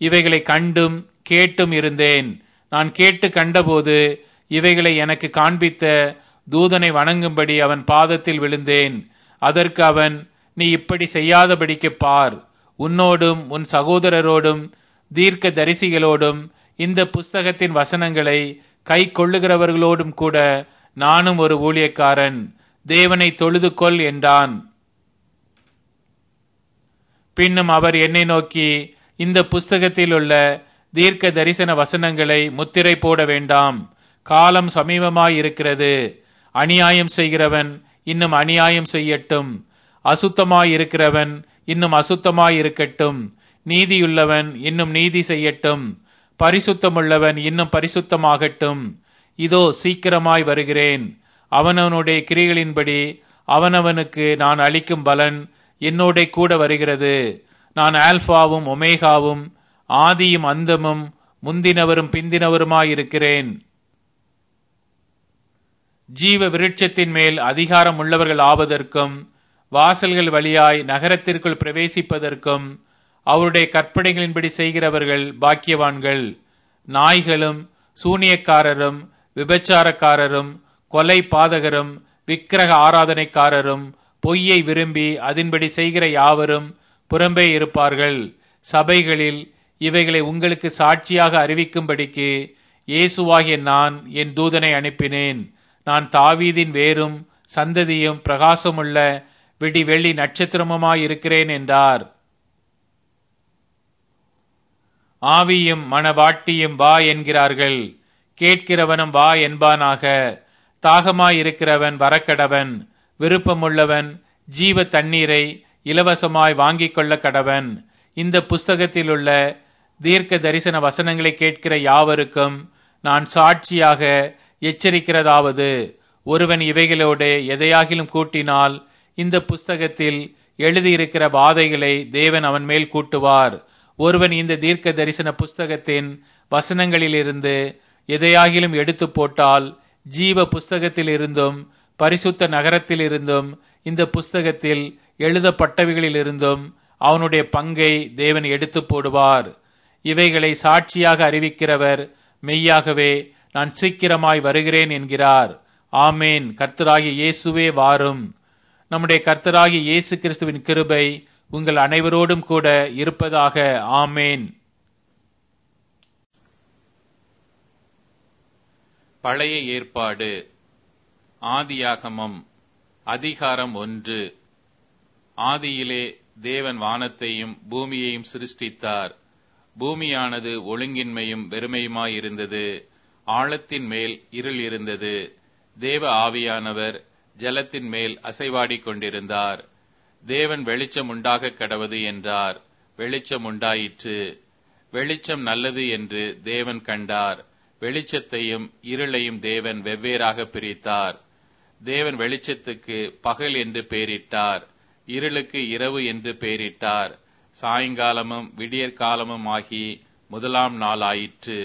இவைகளை கண்டும் கேட்டும் இருந்தேன் நான் கேட்டு கண்டபோது இவைகளை எனக்கு காண்பித்த தூதனை வணங்கும்படி அவன் பாதத்தில் விழுந்தேன் அதற்கு அவன் நீ இப்படி செய்யாதபடிக்கு பார் உன்னோடும் உன் சகோதரரோடும் தீர்க்க தரிசிகளோடும் இந்த புஸ்தகத்தின் வசனங்களை கை கொள்ளுகிறவர்களோடும் கூட நானும் ஒரு ஊழியக்காரன் தேவனை தொழுது கொள் என்றான் பின்னும் அவர் என்னை நோக்கி இந்த புஸ்தகத்தில் உள்ள தீர்க்க தரிசன வசனங்களை முத்திரை போட வேண்டாம் காலம் சமீபமாய் இருக்கிறது அநியாயம் செய்கிறவன் இன்னும் அநியாயம் செய்யட்டும் அசுத்தமாய் இருக்கிறவன் இன்னும் அசுத்தமாய் இருக்கட்டும் நீதியுள்ளவன் இன்னும் நீதி செய்யட்டும் பரிசுத்தமுள்ளவன் இன்னும் பரிசுத்தமாகட்டும் இதோ சீக்கிரமாய் வருகிறேன் அவனவனுடைய கிரிகளின்படி அவனவனுக்கு நான் அளிக்கும் பலன் என்னோட கூட வருகிறது நான் ஆல்பாவும் ஒமேகாவும் ஆதியும் அந்தமும் முந்தினவரும் பிந்தினவருமாயிருக்கிறேன் ஜீவ விருட்சத்தின் மேல் அதிகாரம் உள்ளவர்கள் ஆவதற்கும் வாசல்கள் வழியாய் நகரத்திற்குள் பிரவேசிப்பதற்கும் அவருடைய கற்பனைகளின்படி செய்கிறவர்கள் பாக்கியவான்கள் நாய்களும் சூனியக்காரரும் விபச்சாரக்காரரும் கொலை பாதகரும் விக்கிரக ஆராதனைக்காரரும் பொய்யை விரும்பி அதன்படி செய்கிற யாவரும் புறம்பே இருப்பார்கள் சபைகளில் இவைகளை உங்களுக்கு சாட்சியாக அறிவிக்கும்படிக்கு இயேசுவாகிய நான் என் தூதனை அனுப்பினேன் நான் தாவீதின் வேரும் சந்ததியும் பிரகாசமுள்ள விடி வெள்ளி நட்சத்திரமுமாயிருக்கிறேன் என்றார் ஆவியும் மணவாட்டியும் வா என்கிறார்கள் கேட்கிறவனும் வா என்பானாக தாகமாயிருக்கிறவன் வரக்கடவன் விருப்பமுள்ளவன் ஜீவ தண்ணீரை இலவசமாய் வாங்கிக் கொள்ள கடவன் இந்த புஸ்தகத்தில் உள்ள தீர்க்க தரிசன வசனங்களை கேட்கிற யாவருக்கும் நான் சாட்சியாக எச்சரிக்கிறதாவது ஒருவன் இவைகளோடு எதையாகிலும் கூட்டினால் இந்த புஸ்தகத்தில் எழுதியிருக்கிற வாதைகளை தேவன் அவன் மேல் கூட்டுவார் ஒருவன் இந்த தீர்க்க தரிசன புஸ்தகத்தின் வசனங்களிலிருந்து எதையாகிலும் எடுத்து போட்டால் ஜீவ புஸ்தகத்தில் இருந்தும் பரிசுத்த நகரத்தில் இருந்தும் இந்த புஸ்தகத்தில் எழுதப்பட்டவைகளில் இருந்தும் அவனுடைய பங்கை தேவன் எடுத்து போடுவார் இவைகளை சாட்சியாக அறிவிக்கிறவர் மெய்யாகவே நான் சீக்கிரமாய் வருகிறேன் என்கிறார் ஆமேன் கர்த்தராகிய இயேசுவே வாரும் நம்முடைய கர்த்தராகிய இயேசு கிறிஸ்துவின் கிருபை உங்கள் அனைவரோடும் கூட இருப்பதாக ஆமேன் பழைய ஏற்பாடு ஆதியாகமம் அதிகாரம் ஒன்று ஆதியிலே தேவன் வானத்தையும் பூமியையும் சிருஷ்டித்தார் பூமியானது ஒழுங்கின்மையும் வெறுமையுமாயிருந்தது ஆழத்தின் மேல் இருள் இருந்தது தேவ ஆவியானவர் ஜலத்தின் மேல் அசைவாடிக் கொண்டிருந்தார் தேவன் வெளிச்சம் உண்டாக கடவது என்றார் வெளிச்சம் உண்டாயிற்று வெளிச்சம் நல்லது என்று தேவன் கண்டார் வெளிச்சத்தையும் இருளையும் தேவன் வெவ்வேறாக பிரித்தார் தேவன் வெளிச்சத்துக்கு பகல் என்று பெயரிட்டார் இருளுக்கு இரவு என்று பெயரிட்டார் சாயங்காலமும் விடியற்காலமும் ஆகி முதலாம் நாள் ஆயிற்று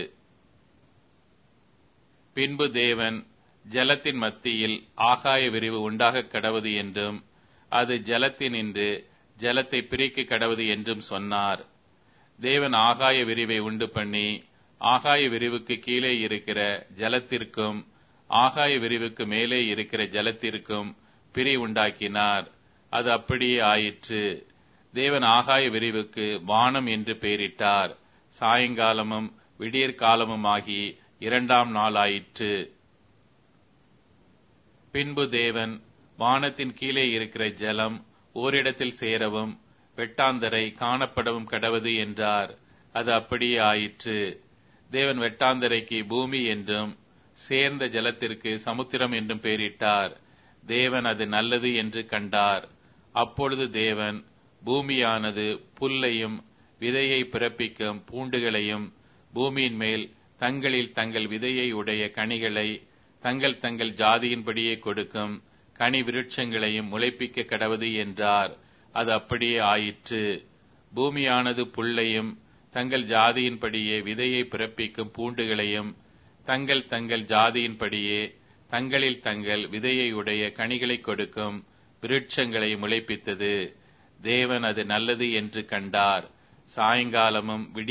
பின்பு தேவன் ஜலத்தின் மத்தியில் ஆகாய விரிவு உண்டாக கடவது என்றும் அது ஜலத்தினின்று ஜலத்தை பிரிக்க கடவது என்றும் சொன்னார் தேவன் ஆகாய விரிவை உண்டு பண்ணி ஆகாய விரிவுக்கு கீழே இருக்கிற ஜலத்திற்கும் ஆகாய விரிவுக்கு மேலே இருக்கிற ஜலத்திற்கும் பிரி உண்டாக்கினார் அது அப்படியே ஆயிற்று தேவன் ஆகாய விரிவுக்கு வானம் என்று பெயரிட்டார் சாயங்காலமும் விடியற்காலமும் ஆகி இரண்டாம் நாள் ஆயிற்று பின்பு தேவன் வானத்தின் கீழே இருக்கிற ஜலம் ஓரிடத்தில் சேரவும் வெட்டாந்தரை காணப்படவும் கடவது என்றார் அது அப்படியே ஆயிற்று தேவன் வெட்டாந்தரைக்கு பூமி என்றும் சேர்ந்த ஜலத்திற்கு சமுத்திரம் என்றும் பெயரிட்டார் தேவன் அது நல்லது என்று கண்டார் அப்பொழுது தேவன் பூமியானது புல்லையும் விதையை பிறப்பிக்கும் பூண்டுகளையும் பூமியின் மேல் தங்களில் தங்கள் விதையை உடைய கனிகளை தங்கள் தங்கள் ஜாதியின்படியே கொடுக்கும் கனி விருட்சங்களையும் முளைப்பிக்க கடவது என்றார் அது அப்படியே ஆயிற்று பூமியானது புல்லையும் தங்கள் ஜாதியின்படியே விதையை பிறப்பிக்கும் பூண்டுகளையும் தங்கள் தங்கள் ஜாதியின்படியே தங்களில் தங்கள் விதையை உடைய கனிகளை கொடுக்கும் விருட்சங்களை முளைப்பித்தது தேவன் அது நல்லது என்று கண்டார் சாயங்காலமும் விடிய